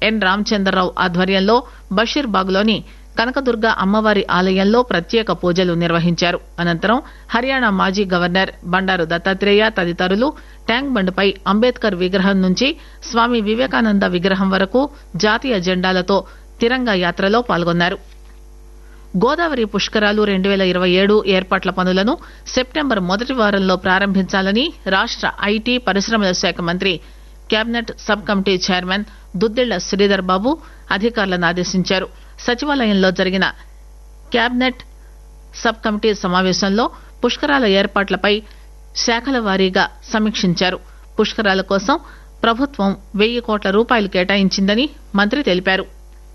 ఎన్ రామచంద్రరావు ఆధ్వర్యంలో బషీర్బాగ్లోని కనకదుర్గ అమ్మవారి ఆలయంలో ప్రత్యేక పూజలు నిర్వహించారు అనంతరం హర్యానా మాజీ గవర్నర్ బండారు దత్తాత్రేయ తదితరులు ట్యాంక్ బండ్పై అంబేద్కర్ విగ్రహం నుంచి స్వామి వివేకానంద విగ్రహం వరకు జాతీయ జెండాలతో తిరంగా యాత్రలో పాల్గొన్నారు గోదావరి పుష్కరాలు రెండు పేల ఇరవై ఏడు ఏర్పాట్ల పనులను సెప్టెంబర్ మొదటి వారంలో ప్రారంభించాలని రాష్ట ఐటీ పరిశ్రమల శాఖ మంత్రి cabinet sub committee chairman Duddilla Sridhar Babu అధికారులను ఆదేశించారు సచివాలయంలో జరిగిన కేబినెట్ సబ్ కమిటీ సమావేశంలో పుష్కరాల ఏర్పాట్లపై శాఖల వారీగా సమీక్షించారు పుష్కరాల కోసం ప్రభుత్వం వెయ్యి కోట్ల రూపాయలు కేటాయించిందని మంత్రి తెలిపారు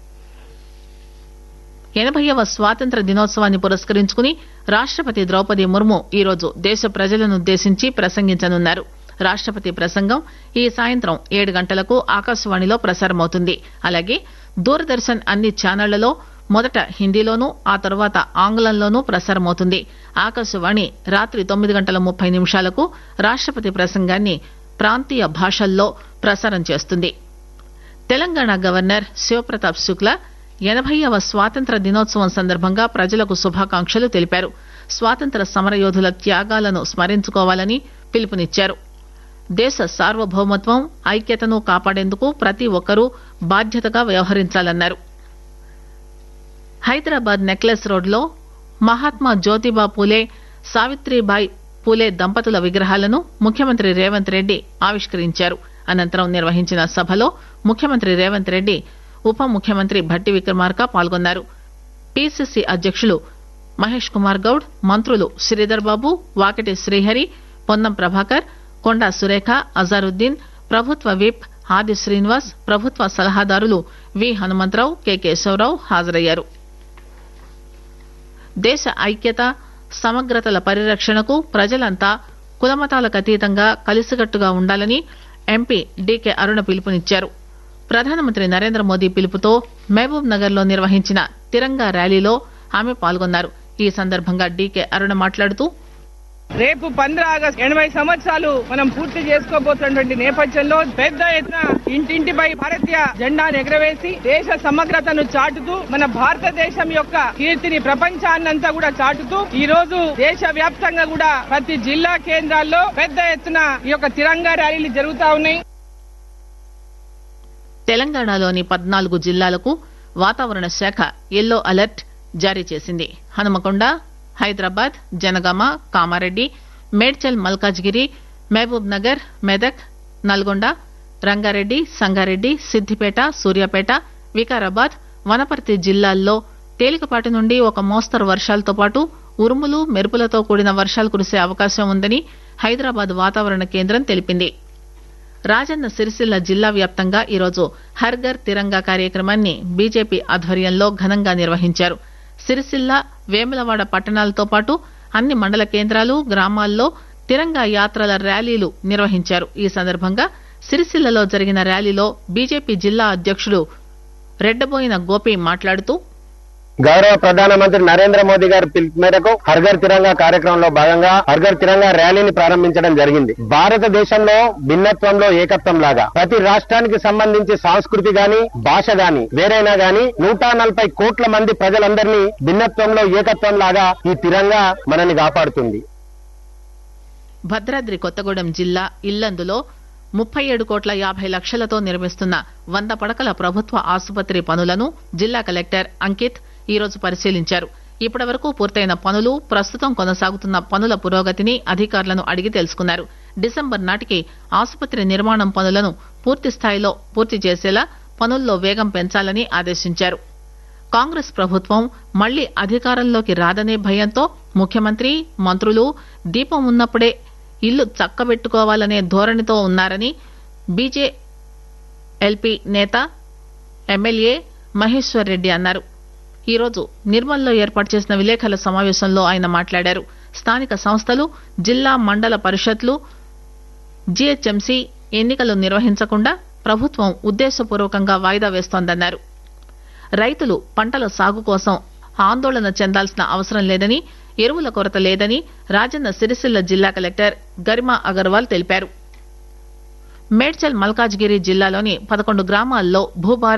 ఎనభైవ స్వాతంత్ర దినోత్సవాన్ని పురస్కరించుకుని రాష్టపతి ద్రౌపది ముర్ము ఈరోజు దేశ ప్రజలనుద్దేశించి ప్రసంగించనున్నారు రాష్టపతి ప్రసంగం ఈ సాయంత్రం ఏడు గంటలకు ఆకాశవాణిలో ప్రసారమవుతుంది అలాగే దూరదర్శన్ అన్ని ఛానళ్లలో మొదట హిందీలోనూ ఆ తర్వాత ఆంగ్లంలోనూ ప్రసారమవుతుంది ఆకాశవాణి రాత్రి తొమ్మిది గంటల ముప్పై నిమిషాలకు రాష్టపతి ప్రసంగాన్ని ప్రాంతీయ భాషల్లో ప్రసారం చేస్తుంది తెలంగాణ గవర్నర్ శివప్రతాప్ శుక్లా ఎనభైవ స్వాతంత్ర దినోత్సవం సందర్భంగా ప్రజలకు శుభాకాంక్షలు తెలిపారు స్వాతంత్ర సమరయోధుల త్యాగాలను స్మరించుకోవాలని పిలుపునిచ్చారు దేశ సార్వభౌమత్వం ఐక్యతను కాపాడేందుకు ప్రతి ఒక్కరూ బాధ్యతగా వ్యవహరించాలన్నారు హైదరాబాద్ నెక్లెస్ రోడ్లో మహాత్మా జ్యోతిబా పూలే సావిత్రిబాయి పూలే దంపతుల విగ్రహాలను ముఖ్యమంత్రి రేవంత్ రెడ్డి ఆవిష్కరించారు అనంతరం నిర్వహించిన సభలో ముఖ్యమంత్రి రేవంత్ రెడ్డి ఉప ముఖ్యమంత్రి భట్టి విక్రమార్క పాల్గొన్నారు పిసిసి అధ్యక్షులు మహేష్ కుమార్ గౌడ్ మంత్రులు శ్రీధర్ బాబు వాకిటి శ్రీహరి పొన్నం ప్రభాకర్ కొండా సురేఖ అజారుద్దీన్ ప్రభుత్వ విప్ ఆది శ్రీనివాస్ ప్రభుత్వ సలహాదారులు వి హనుమంతరావు కె కేశవరావు హాజరయ్యారు దేశ ఐక్యత సమగ్రతల పరిరక్షణకు ప్రజలంతా కులమతాలకు అతీతంగా కలిసికట్టుగా ఉండాలని ఎంపీ డీకే అరుణ పిలుపునిచ్చారు ప్రధానమంత్రి నరేంద్ర మోదీ పిలుపుతో మహబూబ్ నగర్ లో నిర్వహించిన తిరంగా ర్యాలీలో ఆమె పాల్గొన్నారు ఈ సందర్భంగా డీకే అరుణ మాట్లాడుతూ రేపు పంద్ర ఆగస్టు ఎనభై సంవత్సరాలు మనం పూర్తి చేసుకోబోతున్నటువంటి నేపథ్యంలో పెద్ద ఎత్తున ఇంటింటిపై భారతీయ జెండాను ఎగరవేసి దేశ సమగ్రతను చాటుతూ మన భారతదేశం యొక్క కీర్తిని ప్రపంచాన్నంతా కూడా చాటుతూ ఈ రోజు దేశ వ్యాప్తంగా కూడా ప్రతి జిల్లా కేంద్రాల్లో పెద్ద ఎత్తున ఈ యొక్క తిరంగా ర్యాలీలు జరుగుతా ఉన్నాయి తెలంగాణలోని పద్నాలుగు జిల్లాలకు వాతావరణ శాఖ ఎల్లో అలర్ట్ జారీ చేసింది హనుమకొండ హైదరాబాద్ జనగామ కామారెడ్డి మేడ్చల్ మల్కాజ్గిరి మహబూబ్ నగర్ మెదక్ నల్గొండ రంగారెడ్డి సంగారెడ్డి సిద్దిపేట సూర్యాపేట వికారాబాద్ వనపర్తి జిల్లాల్లో తేలికపాటి నుండి ఒక మోస్తరు వర్షాలతో పాటు ఉరుములు మెరుపులతో కూడిన వర్షాలు కురిసే అవకాశం ఉందని హైదరాబాద్ వాతావరణ కేంద్రం తెలిపింది రాజన్న సిరిసిల్ల జిల్లా వ్యాప్తంగా ఈరోజు హర్ఘర్ తిరంగా కార్యక్రమాన్ని బీజేపీ ఆధ్వర్యంలో ఘనంగా నిర్వహించారు సిరిసిల్ల వేములవాడ పట్టణాలతో పాటు అన్ని మండల కేంద్రాలు గ్రామాల్లో తిరంగా యాత్రల ర్యాలీలు నిర్వహించారు ఈ సందర్భంగా సిరిసిల్లలో జరిగిన ర్యాలీలో బీజేపీ జిల్లా అధ్యక్షుడు రెడ్డబోయిన గోపి మాట్లాడుతూ గౌరవ ప్రధానమంత్రి నరేంద్ర మోదీ గారి పిలుపు మేరకు హర్ఘర్ తిరంగా కార్యక్రమంలో భాగంగా హర్ఘర్ తిరంగా ర్యాలీని ప్రారంభించడం జరిగింది భారతదేశంలో భిన్నత్వంలో ఏకత్వం లాగా ప్రతి రాష్ట్రానికి సంబంధించి సంస్కృతి గాని భాష గాని వేరైనా గాని నూట నలభై కోట్ల మంది ప్రజలందరినీ భిన్నత్వంలో ఏకత్వం లాగా ఈ తిరంగా మనని కాపాడుతుంది భద్రాద్రి కొత్తగూడెం జిల్లా ఇల్లందులో ముప్పై ఏడు కోట్ల యాభై లక్షలతో నిర్మిస్తున్న వంద పడకల ప్రభుత్వ ఆసుపత్రి పనులను జిల్లా కలెక్టర్ అంకిత్ ఈరోజు పరిశీలించారు ఇప్పటి వరకు పూర్తయిన పనులు ప్రస్తుతం కొనసాగుతున్న పనుల పురోగతిని అధికారులను అడిగి తెలుసుకున్నారు డిసెంబర్ నాటికి ఆసుపత్రి నిర్మాణం పనులను పూర్తి స్థాయిలో పూర్తి చేసేలా పనుల్లో వేగం పెంచాలని ఆదేశించారు కాంగ్రెస్ ప్రభుత్వం మళ్లీ అధికారంలోకి రాదనే భయంతో ముఖ్యమంత్రి మంత్రులు దీపం ఉన్నప్పుడే ఇల్లు చక్కబెట్టుకోవాలనే ధోరణితో ఉన్నారని బీజేఎల్పీ నేత ఎమ్మెల్యే మహేశ్వర్ రెడ్డి అన్నారు ఈరోజు నిర్మల్లో ఏర్పాటు చేసిన విలేకరుల సమావేశంలో ఆయన మాట్లాడారు స్థానిక సంస్థలు జిల్లా మండల పరిషత్లు జీహెచ్ఎంసీ ఎన్నికలు నిర్వహించకుండా ప్రభుత్వం ఉద్దేశపూర్వకంగా వాయిదా వేస్తోందన్నారు రైతులు పంటల సాగు కోసం ఆందోళన చెందాల్సిన అవసరం లేదని ఎరువుల కొరత లేదని రాజన్న సిరిసిల్ల జిల్లా కలెక్టర్ గరిమా అగర్వాల్ తెలిపారు మేడ్చల్ మల్కాజ్గిరి జిల్లాలోని పదకొండు గ్రామాల్లో భూభార